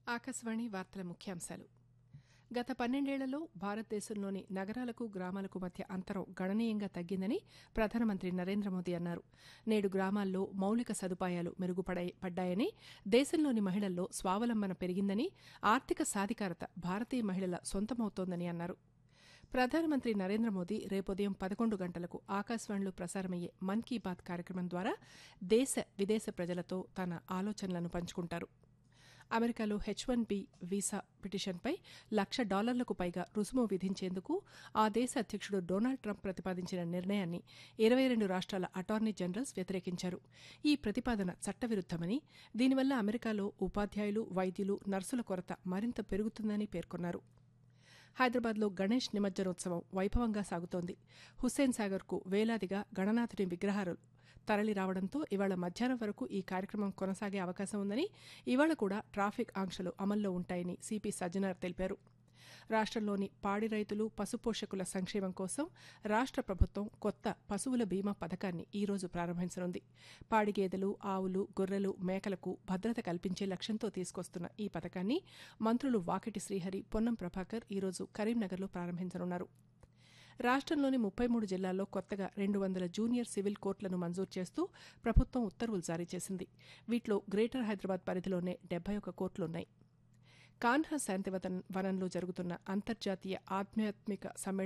ఆకాశవాణి వార్తల ముఖ్యాంశాలు గత పన్నెండేళ్లలో భారతదేశంలోని నగరాలకు గ్రామాలకు మధ్య అంతరం గణనీయంగా తగ్గిందని ప్రధానమంత్రి నరేంద్ర మోదీ అన్నారు నేడు గ్రామాల్లో మౌలిక సదుపాయాలు మెరుగుపడ్డాయని దేశంలోని మహిళల్లో స్వావలంబన పెరిగిందని ఆర్థిక సాధికారత భారతీయ మహిళల సొంతమవుతోందని అన్నారు ప్రధానమంత్రి నరేంద్ర మోదీ రేపుదయం పదకొండు గంటలకు ఆకాశవాణిలో ప్రసారమయ్యే మన్ కీ బాత్ కార్యక్రమం ద్వారా దేశ విదేశ ప్రజలతో తన ఆలోచనలను పంచుకుంటారు అమెరికాలో హెచ్ వన్ బి వీసా పిటిషన్పై లక్ష డాలర్లకు పైగా రుసుము విధించేందుకు ఆ దేశ అధ్యక్షుడు డొనాల్డ్ ట్రంప్ ప్రతిపాదించిన నిర్ణయాన్ని ఇరవై రెండు రాష్ట్రాల అటార్నీ జనరల్స్ వ్యతిరేకించారు ఈ ప్రతిపాదన చట్టవిరుద్దమని దీనివల్ల అమెరికాలో ఉపాధ్యాయులు వైద్యులు నర్సుల కొరత మరింత పెరుగుతుందని పేర్కొన్నారు హైదరాబాద్లో గణేష్ నిమజ్జనోత్సవం వైభవంగా సాగుతోంది హుస్సేన్ సాగర్కు వేలాదిగా గణనాథుని విగ్రహాలు తరలి రావడంతో ఇవాళ మధ్యాహ్నం వరకు ఈ కార్యక్రమం కొనసాగే అవకాశం ఉందని ఇవాళ కూడా ట్రాఫిక్ ఆంక్షలు అమల్లో ఉంటాయని సిపి సజ్జనార్ తెలిపారు రాష్ట్రంలోని పాడి రైతులు పశుపోషకుల సంక్షేమం కోసం రాష్ట్ర ప్రభుత్వం కొత్త పశువుల బీమా పథకాన్ని ఈ రోజు ప్రారంభించనుంది పాడి గేదెలు ఆవులు గొర్రెలు మేకలకు భద్రత కల్పించే లక్ష్యంతో తీసుకొస్తున్న ఈ పథకాన్ని మంత్రులు వాకిటి శ్రీహరి పొన్నం ప్రభాకర్ ఈరోజు కరీంనగర్లో ప్రారంభించనున్నారు రాష్ట్రంలోని ముప్పై మూడు జిల్లాల్లో కొత్తగా రెండు వందల జూనియర్ సివిల్ కోర్టులను మంజూరు చేస్తూ ప్రభుత్వం ఉత్తర్వులు జారీ చేసింది వీటిలో గ్రేటర్ హైదరాబాద్ పరిధిలోనే డెబ్బై ఒక కోర్టులున్నాయి కాన్హా శాంతివనంలో జరుగుతున్న అంతర్జాతీయ ఆధ్యాత్మిక సమ్మేళనం